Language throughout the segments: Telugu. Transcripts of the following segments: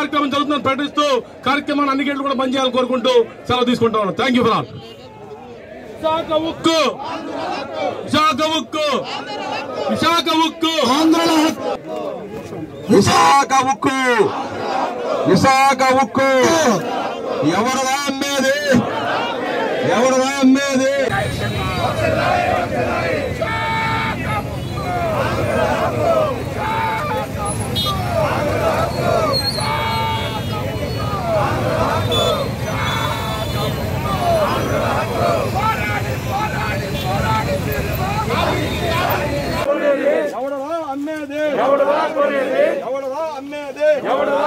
కార్యక్రమం జరుగుతుందని ప్రకటిస్తూ కార్యక్రమాన్ని అన్ని గేట్లు కూడా బంద్ చేయాలని కోరుకుంటూ సెలవు తీసుకుంటా ఉన్నాను థ్యాంక్ యూ ఫర్ విశాఖ ఉక్కు విశాఖ ఉక్కు విశాఖ ఉక్కు ఆంధ్రుల హక్కు విశాఖ ఉక్కు విశాఖ ఉక్కు ఎవడదా అమ్మేది ఎవడదా అమ్మేది ఎవడదా అమ్మేది ఎవడదా కొనేది ఎవడదా అమ్మేది ఎవడదా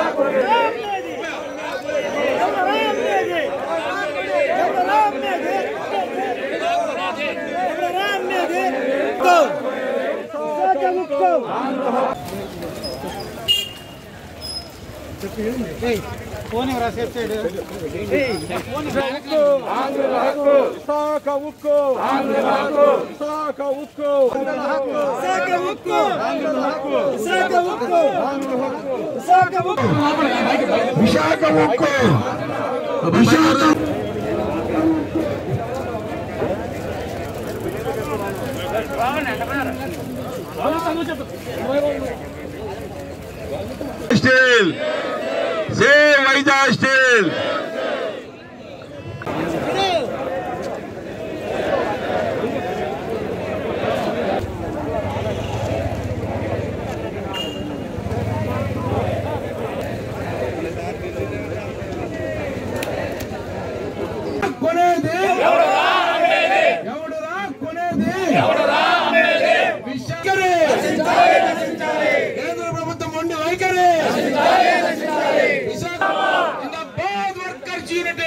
విశాఖ ఉక్కు విశాఖ ఉక్కు విశాఖ ఉక్కు విశాఖ స్టీల్ సే వైజాగ్ స్టీల్ కొనేది ఎవడురా కొనేది విశాఖరే కేంద్ర ప్రభుత్వం మొండి వైఖరి విశాఖ జిందాబాద్ వర్కర్స్ యూనిటీ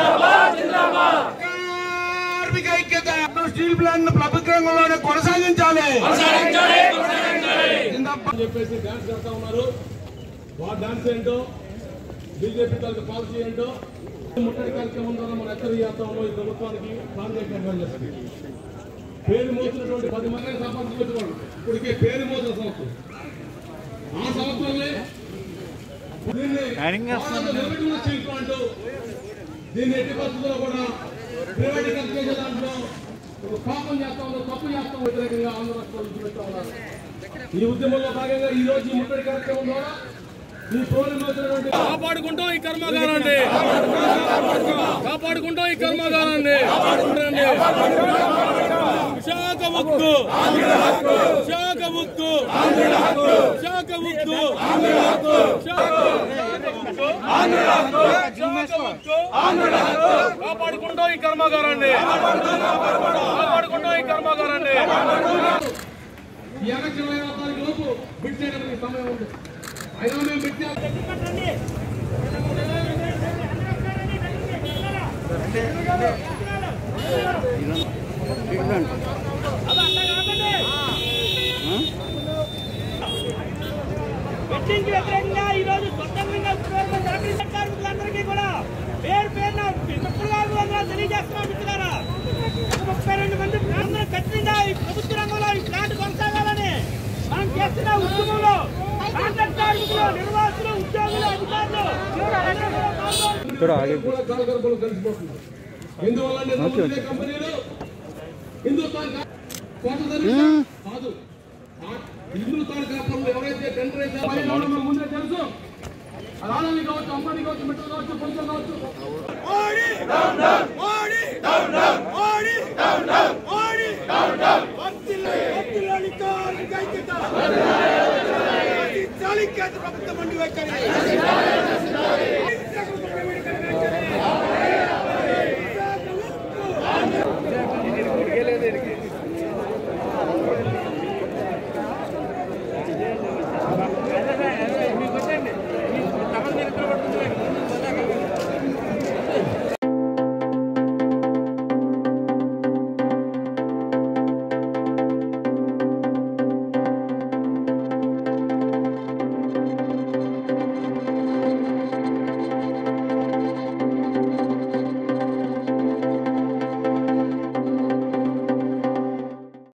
కార్మిక ఐక్యత స్టీల్ ప్లాంట్ ప్రభుత్వ రంగంలోనే కొనసాగించాలి జిందాబాద్ అని చెప్పేసి డాన్స్ చేస్తా ఉన్నారు వారి డాన్స్ ఏంటో బీజేపీ తాలూకు పాలసీ ఏంటో ముట్టడి కార్యక్రమం ద్వారా మనం ఎక్కడ చేస్తా ఉన్నాం ఈ ప్రభుత్వానికి కాంగ్రెస్ అడ్వైజ్ చేస్తుంది పేరు మోసినటువంటి పది మందిని సంపాదించుకోవాలి ఇప్పటికే పేరు మోసిన సంస్థ ఆ సంస్థలనే దీన్ని భారత నిలబెట్టుకున్న స్టీల్ ప్లాంట్ దీన్ని ఎట్టి పరిస్థితుల్లో కూడా ప్రైవేటీకరణ చేసే దాంట్లో ఒక పాపం చేస్తా ఉన్నారు తప్పు చేస్తాం వ్యతిరేకంగా ఆంధ్ర రాష్ట్రంలో చూపెడతా ఉన్నారు ఈ ఉద్యమంలో భాగంగా ఈ రోజు ఈ ముట్టడి కార్యక్రమం ద్వారా ఈ తోలు మోసినటువంటి కాపాడుకుంటాం ఈ కర్మాగారాన్ని కాపాడుకుంటాం ఈ కర్మాగారాన్ని విశాఖ ఉక్కు విశాఖ ఉక్కు విశాఖ ఉక్కు కాపాడుకుంటాం ఈ కర్మాగారాన్ని కాపాడుకుంటాం ఈ కర్మాగారాన్ని ఈ ఎలక్షన్ అయిన తారీఖు లోపు బిడ్ చేయడానికి సమయం ఉంది అయినా మేము బిడ్ చేస్తాం వెట్టింగ్కి వ్యతిరేకంగా ఈ రోజు స్వతంత్రంగా ఉద్యోగం ప్రకటించిన కార్మికులందరికీ కూడా పేరు పేరున మిత్రులుగా అభివందనాలు తెలియజేస్తున్నాం మిత్రులారా ఒక ముప్పై రెండు మంది అందరూ ఖచ్చితంగా ఈ ప్రభుత్వ రంగంలో ఈ ప్లాంట్ కొనసాగాలని మనం చేస్తున్న ఉద్యమంలో కాంట్రాక్ట్ కార్మికులు నిర్వాసులు ఉద్యోగులు అధికారులు అందరూ కూడా పాల్గొని కూడా కాలగర్భంలో కలిసిపోతున్నారు ఎందువల్ల అంటే నమ్మకమే కంపెనీలు హిందుస్థాన్ కా- కోట సర్వీసా? కాదు ఆ హిందుస్థాన్ కాపర్లు ఎవరైతే టెండర్ వేసారో వాళ్ళలో మనకు ముందే తెలుసు అది ఆదాని కావచ్చు అంబానీ కావచ్చు మెట్రో కావచ్చు పొలిసల్ కావచ్చు వర్తిల్లాలి కార్మిక ఐక్యత. వర్తిల్లాలి కేంద్ర ప్రభుత్వ